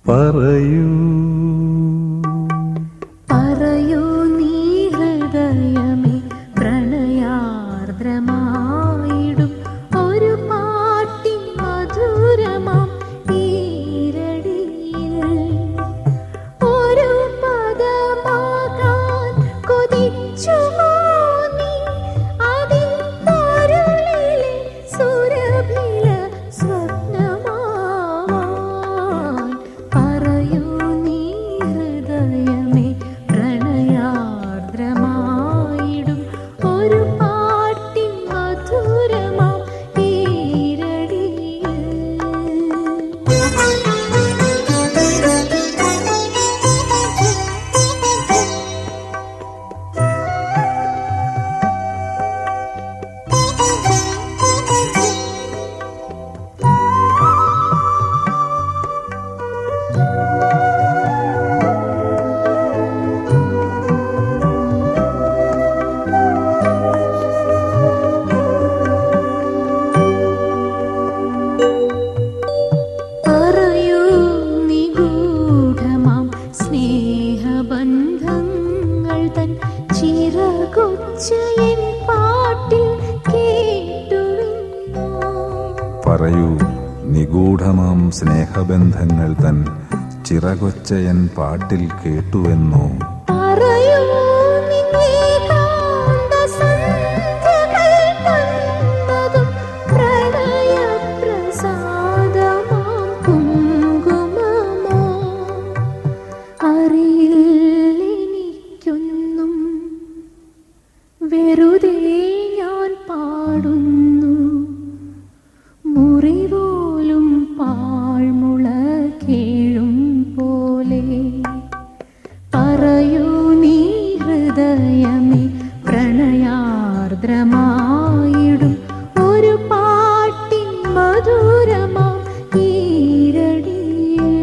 പറയൂ പറയൂ നീ ഹൃദയമേ പ്രണയാർദ്രമായിടും ഒരു പാട്ടിൻ മധുരമാം ഈരടിയിൽ ഒരു പദമാകാൻ കൊതിച്ചുമോ നീ അതിൻ പൊരുളിലെ സുരഭില സ്വപ്നമാവാൻ പറയൂ നീ ഹൃദയമേ പ്രണയാർദ്രമായിടും ഒരു പാട്ടിൻ മധുരമാം ഈരടിയിൽ പറയൂ നിഗൂഢമാം സ്നേഹബന്ധങ്ങൾ തൻ ചിറകൊച്ചയൻ പാട്ടിൽ കേട്ടുവിന്നോ പറയൂ നിഗൂഢമാം സ്നേഹബന്ധങ്ങൾ തൻ ചിറകൊച്ചയൻ പാട്ടിൽ കേട്ടുവെന്നോ പറയൂ നിന്നേകാന്ത സന്ധ്യകൾ തന്നതും പ്രണയപ്രസാദമാം കുങ്കുമമോ അറിയില്ലെനിക്കൊന്നും വെറുതെ ഞാൻ പാടുന്നു മുറിപോലും പാഴ്മുള കേഴും പോലെ പറയൂ നീ ഹൃദയമേ പ്രണയാർദ്രമായിടും ഒരു പാട്ടിൻ മധുരമാം ഈരടിയിൽ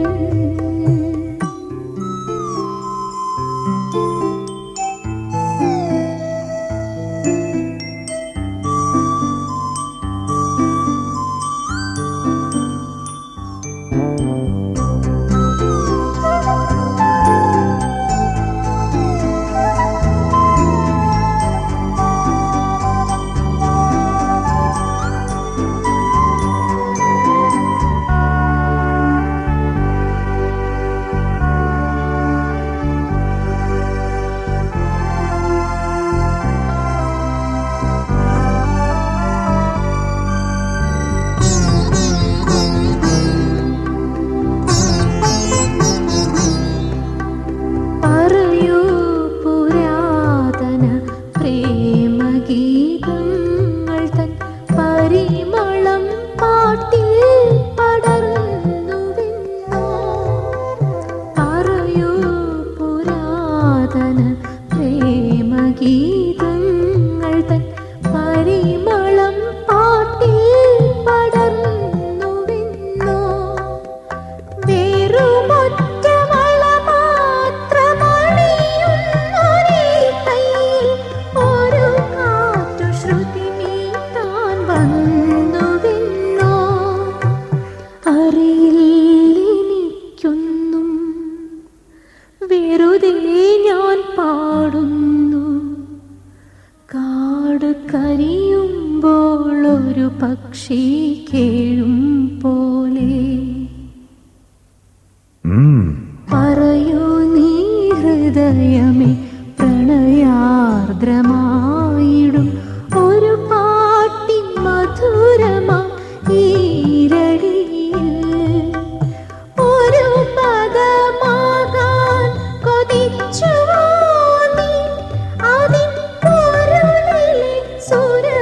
പറയൂ പുരാതന പ്രേമഗീതങ്ങൾ തൻ പരിമളം പാട്ടിൽ പടർന്നുവെന്നോ പറയൂ പുരാതന പ്രേമഗീതങ്ങൾ തൻ പരിമളം പാട്ടിൽ പടർന്നുവെന്നോ വെറുമൊറ്റ വള മാത്രമണിയുന്നൊരേ കയ്യിൽ ഒരു കാറ്റു ശ്രുതി മീട്ടാൻ വന്നുവെന്നോ അറിയില്ലെനിക്കൊന്നും വെറുതെ ഞാൻ പാടുന്നു കാട് കരിയുമ്പോൾ ഒരു പക്ഷി കേഴും പോലെ ഉം, പറയൂ നീ ഹൃദയമേ പ്രണയാർദ്രമായിടും ഒരു പാട്ടിൻ മധുരമാ ഈരടിയിൽ ഒരു പദമാകാൻ കൊതിച്ചുവോ നീ അതിൻ പൊരുളിലെ സുര